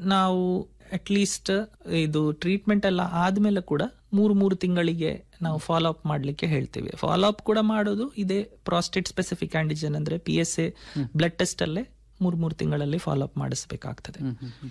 ನಾವು ಅಟ್ಲೀಸ್ಟ್ ಇದು ಟ್ರೀಟ್ಮೆಂಟ್ ಎಲ್ಲ ಆದ್ಮೇಲೆ ಕೂಡ ಮೂರು ಮೂರು ತಿಂಗಳಿಗೆ ನಾವು ಫಾಲೋ ಅಪ್ ಮಾಡ್ಲಿಕ್ಕೆ ಹೇಳ್ತೀವಿ ಫಾಲೋ ಅಪ್ ಕೂಡ ಮಾಡೋದು ಇದೇ ಪ್ರಾಸ್ಟೇಟ್ ಸ್ಪೆಸಿಫಿಕ್ ಆಂಟಿಜನ್ ಅಂದ್ರೆ P S A blood test ಅಲ್ಲೇ ಮೂರ್ ಮೂರು ತಿಂಗಳಲ್ಲಿ ಫಾಲೋ ಅಪ್ ಮಾಡಿಸ್ಬೇಕಾಗ್ತದೆ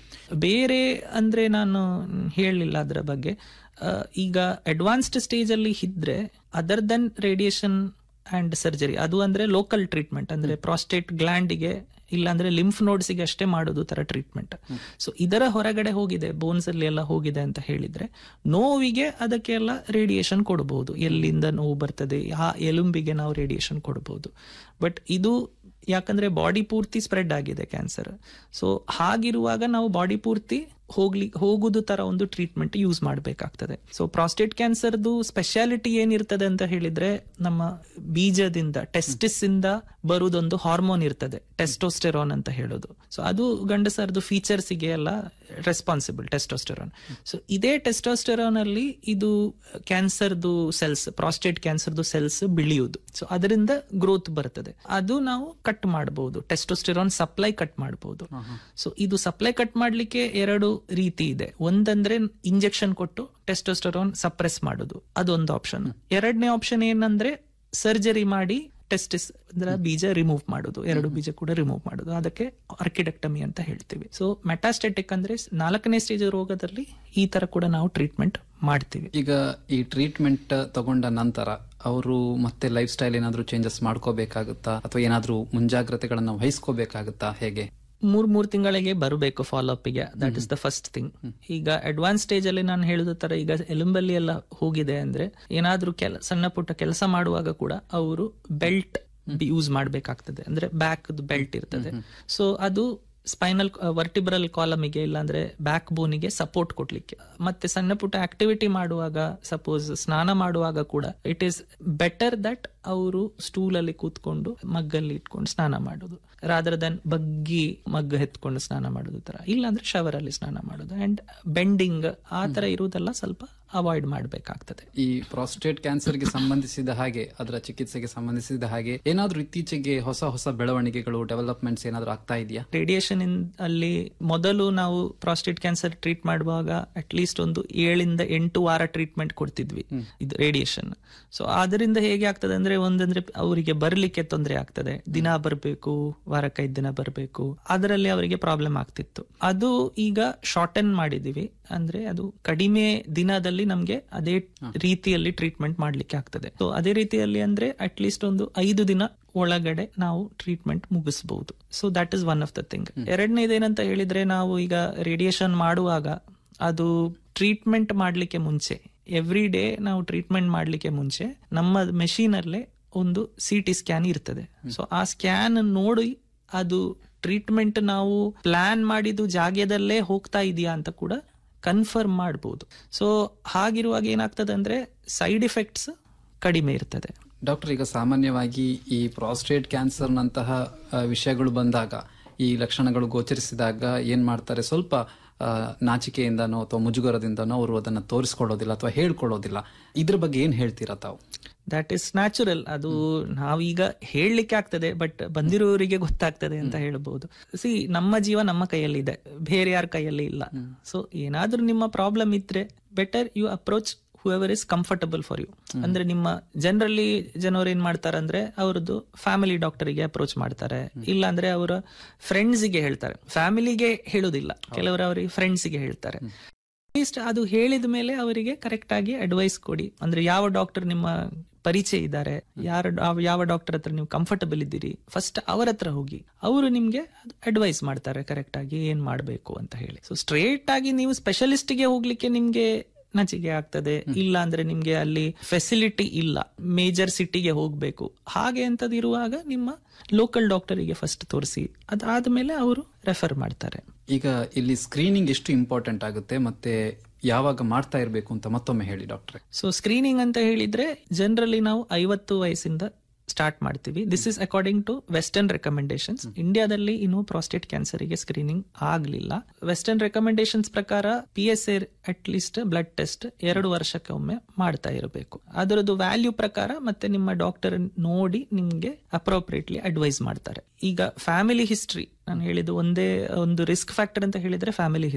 ಬೇರೆ ಅಂದ್ರೆ ನಾನು ಹೇಳಲಿಲ್ಲ ಅದರ ಬಗ್ಗೆ ಆ, ಈಗ ಅಡ್ವಾನ್ಸ್ಡ್ ಸ್ಟೇಜ್ ಅಲ್ಲಿ ಇದ್ರೆ other then radiation and surgery ಅದು ಅಂದ್ರೆ ಲೋಕಲ್ ಟ್ರೀಟ್ಮೆಂಟ್ ಅಂದ್ರೆ ಪ್ರಾಸ್ಟೇಟ್ ಗ್ಲ್ಯಾಂಡಿಗೆ ಇಲ್ಲಾಂದ್ರೆ ಲಿಂಫ್ ನೋಡ್ಸಿಗೆ ಅಷ್ಟೇ ಮಾಡೋದು ತರ ಟ್ರೀಟ್ಮೆಂಟ್ ಸೊ ಇದರ ಹೊರಗಡೆ ಹೋಗಿದೆ ಬೋನ್ಸ್ ಅಲ್ಲಿ ಎಲ್ಲ ಹೋಗಿದೆ ಅಂತ ಹೇಳಿದ್ರೆ ನೋವಿಗೆ ಅದಕ್ಕೆಲ್ಲ ರೇಡಿಯೇಷನ್ ಕೊಡಬಹುದು ಎಲ್ಲಿಂದ ನೋವು ಬರ್ತದೆ ಆ ಎಲುಂಬಿಗೆ ನಾವು ರೇಡಿಯೇಷನ್ ಕೊಡಬಹುದು ಬಟ್ ಇದು ಯಾಕಂದ್ರೆ ಬಾಡಿ ಪೂರ್ತಿ ಸ್ಪ್ರೆಡ್ ಆಗಿದೆ ಕ್ಯಾನ್ಸರ್ ಸೊ ಹಾಗಿರುವಾಗ ನಾವು ಬಾಡಿ ಪೂರ್ತಿ ಹೋಗ್ಲಿ ಹೋಗುದು ತರ ಒಂದು ಟ್ರೀಟ್ಮೆಂಟ್ ಯೂಸ್ ಮಾಡಬೇಕಾಗ್ತದೆ ಸೊ ಪ್ರಾಸ್ಟೇಟ್ ಕ್ಯಾನ್ಸರ್ದು ಸ್ಪೆಷಾಲಿಟಿ ಏನಿರ್ತದೆ ಅಂತ ಹೇಳಿದ್ರೆ ನಮ್ಮ ಬೀಜದಿಂದ ಟೆಸ್ಟಿಸ್ ಇಂದ ಬರುದೊಂದು ಹಾರ್ಮೋನ್ ಇರ್ತದೆ ಟೆಸ್ಟೋಸ್ಟೆರಾನ್ ಅಂತ ಹೇಳೋದು ಸೊ ಅದು ಗಂಡಸರದು ಫೀಚರ್ಸ್ ಗೆ ಎಲ್ಲ ರೆಸ್ಪಾನ್ಸಿಬಲ್ ಟೆಸ್ಟೋಸ್ಟೆರಾನ್ ಸೊ ಇದೇ ಟೆಸ್ಟೋಸ್ಟೆರಾನ್ ಅಲ್ಲಿ ಇದು ಕ್ಯಾನ್ಸರ್ದು ಸೆಲ್ಸ್ ಪ್ರಾಸ್ಟೇಟ್ ಕ್ಯಾನ್ಸರ್ದು ಸೆಲ್ಸ್ ಬೆಳೆಯುವುದು ಸೊ ಅದರಿಂದ ಗ್ರೋತ್ ಬರ್ತದೆ ಅದು ನಾವು ಕಟ್ ಮಾಡಬಹುದು ಟೆಸ್ಟೋಸ್ಟೆರಾನ್ ಸಪ್ಲೈ ಕಟ್ ಮಾಡಬಹುದು ಸೊ ಇದು ಸಪ್ಲೈ ಕಟ್ ಮಾಡ್ಲಿಕ್ಕೆ ಎರಡು ರೀತಿ ಇದೆ ಒಂದಂದ್ರೆ ಇಂಜೆಕ್ಷನ್ ಕೊಟ್ಟು ಟೆಸ್ಟೋಸ್ಟೆರಾನ್ ಸಪ್ರೆಸ್ ಮಾಡೋದು ಅದೊಂದು ಆಪ್ಷನ್ ಎರಡನೇ ಆಪ್ಷನ್ ಏನಂದ್ರೆ ಸರ್ಜರಿ ಮಾಡಿ ಟೆಸ್ಟಿಸ್ ಅಂದ್ರೆ ಬೀಜ ರಿಮೂವ್ ಮಾಡೋದು ಎರಡು ಬೀಜ ಕೂಡ ರಿಮೂವ್ ಮಾಡೋದು ಅದಕ್ಕೆ ಆರ್ಕಿಡೆಕ್ಟಮಿ ಅಂತ ಹೇಳ್ತೀವಿ ಸೊ ಮೆಟಾಸ್ಟೆಟಿಕ್ ಅಂದ್ರೆ ನಾಲ್ಕನೇ ಸ್ಟೇಜ್ ರೋಗದಲ್ಲಿ ಈ ತರ ಕೂಡ ನಾವು ಟ್ರೀಟ್ಮೆಂಟ್ ಮಾಡ್ತೀವಿ ಈಗ ಈ ಟ್ರೀಟ್ಮೆಂಟ್ ತಗೊಂಡ ನಂತರ ಅವರು ಮತ್ತೆ ಲೈಫ್ ಸ್ಟೈಲ್ ಏನಾದ್ರೂ ಚೇಂಜಸ್ ಮಾಡ್ಕೋಬೇಕಾಗುತ್ತಾ ಅಥವಾ ಏನಾದ್ರೂ ಮುಂಜಾಗ್ರತೆಗಳನ್ನ ವಹಿಸ್ಕೋಬೇಕಾಗುತ್ತಾ ಹೇಗೆ ಮೂರ್ ಮೂರ್ ತಿಂಗಳಿಗೆ ಬರಬೇಕು ಫಾಲೋ ಗೆ that is the first thing ಈಗ ಅಡ್ವಾನ್ಸ್ ಸ್ಟೇಜ್ ಅಲ್ಲಿ ನಾನು ಹೇಳಿದ ತರ ಈಗ ಎಲುಂಬಲ್ಲಿ ಎಲ್ಲ ಹೋಗಿದೆ ಅಂದ್ರೆ ಏನಾದ್ರೂ ಕೆಲ ಸಣ್ಣ ಪುಟ್ಟ ಕೆಲಸ ಮಾಡುವಾಗ ಕೂಡ ಅವರು ಬೆಲ್ಟ್ ಯೂಸ್ ಮಾಡ್ಬೇಕಾಗ್ತದೆ ಅಂದ್ರೆ ಬ್ಯಾಕ್ ಬೆಲ್ಟ್ ಇರ್ತದೆ ಸೊ ಅದು ಸ್ಪೈನಲ್ ವರ್ಟಿಬ್ರಲ್ ಕಾಲಮಿಗೆ ಇಲ್ಲಾಂದ್ರೆ ಬ್ಯಾಕ್ ಬೋನಿಗೆ ಸಪೋರ್ಟ್ ಕೊಡ್ಲಿಕ್ಕೆ ಮತ್ತೆ ಸಣ್ಣ ಪುಟ್ಟ ಆಕ್ಟಿವಿಟಿ ಮಾಡುವಾಗ ಸಪೋಸ್ ಸ್ನಾನ ಮಾಡುವಾಗ ಕೂಡ ಇಟ್ ಈಸ್ ಬೆಟರ್ ದಟ್ ಅವರು ಸ್ಟೂಲ್ ಅಲ್ಲಿ ಕೂತ್ಕೊಂಡು ಮಗ್ಗಲ್ಲಿ ಇಟ್ಕೊಂಡು ಸ್ನಾನ ಮಾಡೋದು ರಾದರ್ ದನ್ ಬಗ್ಗಿ ಮಗ್ಗ ಎತ್ಕೊಂಡು ಸ್ನಾನ ಮಾಡೋದು ತರ ಇಲ್ಲಾಂದ್ರೆ ಶವರ್ ಅಲ್ಲಿ ಸ್ನಾನ ಮಾಡೋದು ಅಂಡ್ ಬೆಂಡಿಂಗ್ ಆ ತರ ಇರುವುದೆಲ್ಲ ಸ್ವಲ್ಪ ಅವಾಯ್ಡ್ ಮಾಡಬೇಕಾಗ್ತದೆ ಈ ಪ್ರಾಸ್ಟೇಟ್ ಕ್ಯಾನ್ಸರ್ಗೆ ಸಂಬಂಧಿಸಿದ ಹಾಗೆ ಅದರ ಚಿಕಿತ್ಸೆಗೆ ಸಂಬಂಧಿಸಿದ ಹಾಗೆ ಏನಾದ್ರೂ ಇತ್ತೀಚೆಗೆ ಹೊಸ ಹೊಸ ಬೆಳವಣಿಗೆಗಳು ಡೆವಲಪ್ಮೆಂಟ್ಸ್ ಏನಾದ್ರೂ ಆಗ್ತಾ ಇದೆಯಾ ರೇಡಿಯೇಷನ್ ಅಲ್ಲಿ ಮೊದಲು ನಾವು ಪ್ರಾಸ್ಟೇಟ್ ಕ್ಯಾನ್ಸರ್ ಟ್ರೀಟ್ ಮಾಡುವಾಗ ಅಟ್ ಲೀಸ್ಟ್ ಒಂದು ಏಳಿಂದ ಎಂಟು ವಾರ ಟ್ರೀಟ್ಮೆಂಟ್ ಕೊಡ್ತಿದ್ವಿ ಇದು ರೇಡಿಯೇಷನ್ ಸೊ ಅದರಿಂದ ಹೇಗೆ ಆಗ್ತದೆ ಅಂದ್ರೆ ಒಂದಂದ್ರೆ ಅವರಿಗೆ ಬರ್ಲಿಕ್ಕೆ ತೊಂದರೆ ಆಗ್ತದೆ ದಿನ ಬರಬೇಕು ವಾರಕ್ಕೆ ಐದು ದಿನ ಬರಬೇಕು ಅದರಲ್ಲಿ ಅವರಿಗೆ ಪ್ರಾಬ್ಲಮ್ ಆಗ್ತಿತ್ತು ಅದು ಈಗ ಶಾರ್ಟನ್ ಮಾಡಿದೀವಿ ಅಂದ್ರೆ ಅದು ಕಡಿಮೆ ದಿನದಲ್ಲಿ ನಮ್ಗೆ ಅದೇ ರೀತಿಯಲ್ಲಿ ಟ್ರೀಟ್ಮೆಂಟ್ ಮಾಡ್ಲಿಕ್ಕೆ ಆಗ್ತದೆ ಸೊ ಅದೇ ರೀತಿಯಲ್ಲಿ ಅಂದ್ರೆ ಅಟ್ ಲೀಸ್ಟ್ ಒಂದು ಐದು ದಿನ ಒಳಗಡೆ ನಾವು ಟ್ರೀಟ್ಮೆಂಟ್ ಮುಗಿಸಬಹುದು so that is one of the thing ಎರಡನೇದೇನಂತ ಹೇಳಿದ್ರೆ ನಾವು ಈಗ ರೇಡಿಯೇಷನ್ ಮಾಡುವಾಗ ಅದು ಟ್ರೀಟ್ಮೆಂಟ್ ಮಾಡ್ಲಿಕ್ಕೆ ಮುಂಚೆ ಎವ್ರಿ ಡೇ ನಾವು ಟ್ರೀಟ್ಮೆಂಟ್ ಮಾಡ್ಲಿಕ್ಕೆ ಮುಂಚೆ ನಮ್ಮ ಮೆಷಿನ್ ಅಲ್ಲೇ ಒಂದು ಸಿ ಟಿ ಸ್ಕ್ಯಾನ್ ಇರ್ತದೆ ಸೊ ಆ ಸ್ಕ್ಯಾನ್ ನೋಡಿ ಅದು ಟ್ರೀಟ್ಮೆಂಟ್ ನಾವು ಪ್ಲಾನ್ ಮಾಡಿದ್ದು ಜಾಗ್ಯದಲ್ಲೇ ಹೋಗ್ತಾ ಇದೆಯಾ ಅಂತ ಕೂಡ ಕನ್ಫರ್ಮ್ ಮಾಡಬಹುದು ಸೊ ಹಾಗಿರುವಾಗ ಏನಾಗ್ತದೆ ಅಂದ್ರೆ ಸೈಡ್ ಎಫೆಕ್ಟ್ಸ್ ಕಡಿಮೆ ಇರ್ತದೆ ಡಾಕ್ಟರ್ ಈಗ ಸಾಮಾನ್ಯವಾಗಿ ಈ ಪ್ರಾಸ್ಟೇಟ್ ಕ್ಯಾನ್ಸರ್ ನಂತಹ ಆ, ವಿಷಯಗಳು ಬಂದಾಗ ಈ ಲಕ್ಷಣಗಳು ಗೋಚರಿಸಿದಾಗ ಏನ್ ಮಾಡ್ತಾರೆ ಸ್ವಲ್ಪ ಆ, ನಾಚಿಕೆಯಿಂದನೋ ಅಥವಾ ಮುಜುಗರದಿಂದನೋ ಅವರು ಅದನ್ನ ತೋರಿಸ್ಕೊಡೋದಿಲ್ಲ ಅಥವಾ ಹೇಳ್ಕೊಡೋದಿಲ್ಲ ಇದ್ರ ಬಗ್ಗೆ ಏನ್ ಹೇಳ್ತೀರಾ ತಾವು ದಟ್ ಇಸ್ ನ್ಯಾಚುರಲ್ ಅದು ನಾವೀಗ ಹೇಳಲಿಕ್ಕೆ ಆಗ್ತದೆ ಬಟ್ ಬಂದಿರೋರಿಗೆ ಗೊತ್ತಾಗ್ತದೆ ಅಂತ ಹೇಳ್ಬಹುದು ಸಿ ನಮ್ಮ ಜೀವ ನಮ್ಮ ಕೈಯಲ್ಲಿ ಇದೆ ಬೇರೆ ಯಾರ ಕೈಯಲ್ಲಿ ಇಲ್ಲ ಸೊ ಏನಾದ್ರೂ ನಿಮ್ಮ ಪ್ರಾಬ್ಲಮ್ ಇದ್ರೆ better you approach whoever is comfortable for you ಅಂದ್ರೆ ನಿಮ್ಮ ಜನರಲಿ ಜನರು ಏನ್ ಮಾಡ್ತಾರೆ ಅಂದ್ರೆ ಅವ್ರದ್ದು ಫ್ಯಾಮಿಲಿ ಡಾಕ್ಟರಿಗೆ ಅಪ್ರೋಚ್ ಮಾಡ್ತಾರೆ ಇಲ್ಲ ಅಂದ್ರೆ ಅವರ ಫ್ರೆಂಡ್ಸಿಗೆ ಹೇಳ್ತಾರೆ ಫ್ಯಾಮಿಲಿಗೆ ಹೇಳುದಿಲ್ಲ ಕೆಲವರು ಅವರಿಗೆ ಫ್ರೆಂಡ್ಸಿಗೆ ಹೇಳ್ತಾರೆ ಅಟ್ಲೀಸ್ಟ್ ಅದು ಹೇಳಿದ ಮೇಲೆ ಅವರಿಗೆ ಕರೆಕ್ಟ್ ಆಗಿ ಅಡ್ವೈಸ್ ಕೊಡಿ ಅಂದ್ರೆ ಯಾವ ಡಾಕ್ಟರ್ ನಿಮ್ಮ ಪರಿಚಯ ಇದ್ದಾರೆ ಯಾರ ಯಾವ ಡಾಕ್ಟರ್ ಹತ್ರ ನೀವು ಕಂಫರ್ಟಬಲ್ ಇದ್ದೀರಿ ಫಸ್ಟ್ ಅವರ ಹತ್ರ ಹೋಗಿ ಅವರು ನಿಮ್ಗೆ ಅಡ್ವೈಸ್ ಮಾಡ್ತಾರೆ ಕರೆಕ್ಟ್ ಆಗಿ ಏನ್ ಮಾಡ್ಬೇಕು ಅಂತ ಹೇಳಿ ಸೊ ಸ್ಟ್ರೇಟ್ ಆಗಿ ನೀವು ಸ್ಪೆಷಲಿಸ್ಟ್ ಗೆ ಹೋಗ್ಲಿಕ್ಕೆ ನಿಮ್ಗೆ ನಚಿಕೆ ಆಗ್ತದೆ ಇಲ್ಲ ಅಂದ್ರೆ ನಿಮ್ಗೆ ಅಲ್ಲಿ ಫೆಸಿಲಿಟಿ ಇಲ್ಲ ಮೇಜರ್ ಸಿಟಿಗೆ ಹೋಗ್ಬೇಕು ಹಾಗೆ ಅಂತದ್ ಇರುವಾಗ ನಿಮ್ಮ ಲೋಕಲ್ ಡಾಕ್ಟರಿಗೆ ಫಸ್ಟ್ ತೋರಿಸಿ ಅದಾದ್ಮೇಲೆ ಅವರು ರೆಫರ್ ಮಾಡ್ತಾರೆ ಈಗ ಇಲ್ಲಿ ಸ್ಕ್ರೀನಿಂಗ್ ಎಷ್ಟು ಇಂಪಾರ್ಟೆಂಟ್ ಆಗುತ್ತೆ ಮತ್ತೆ ಯಾವಾಗ ಮಾಡ್ತಾ ಇರಬೇಕು ಅಂತ ಮತ್ತೊಮ್ಮೆ ಹೇಳಿ ಡಾಕ್ಟ್ರೆ ಸೊ ಸ್ಕ್ರೀನಿಂಗ್ ಅಂತ ಹೇಳಿದ್ರೆ ಜನರಲಿ ನಾವು ಐವತ್ತು ವಯಸ್ಸಿಂದ ಸ್ಟಾರ್ಟ್ ಮಾಡ್ತೀವಿ this is according to western recommendations ಇಂಡಿಯಾದಲ್ಲಿ ಇನ್ನು ಪ್ರಾಸ್ಟೇಟ್ ಕ್ಯಾನ್ಸರ್ ಗೆ ಸ್ಕ್ರೀನಿಂಗ್ ಆಗ್ಲಿಲ್ಲ ವೆಸ್ಟರ್ನ್ ರೆಕಮೆಂಡೇಶನ್ಸ್ ಪ್ರಕಾರ P S A at least blood test ಎರಡು ವರ್ಷಕ್ಕೆ ಒಮ್ಮೆ ಮಾಡ್ತಾ ಇರಬೇಕು ಅದರದ್ದು ವ್ಯಾಲ್ಯೂ ಪ್ರಕಾರ ಮತ್ತೆ ನಿಮ್ಮ ಡಾಕ್ಟರ್ ನೋಡಿ ನಿಮ್ಗೆ ಅಪ್ರೋಪ್ರಿಯೇಟ್ಲಿ ಅಡ್ವೈಸ್ ಮಾಡ್ತಾರೆ ಈಗ ಫ್ಯಾಮಿಲಿ ಹಿಸ್ಟ್ರಿ ನಾನು ಹೇಳಿದ್ದು ಒಂದೇ ಒಂದು ರಿಸ್ಕ್ ಫ್ಯಾಕ್ಟರ್ ಅಂತ ಹೇಳಿದ್ರೆ ಫ್ಯಾಮಿಲಿ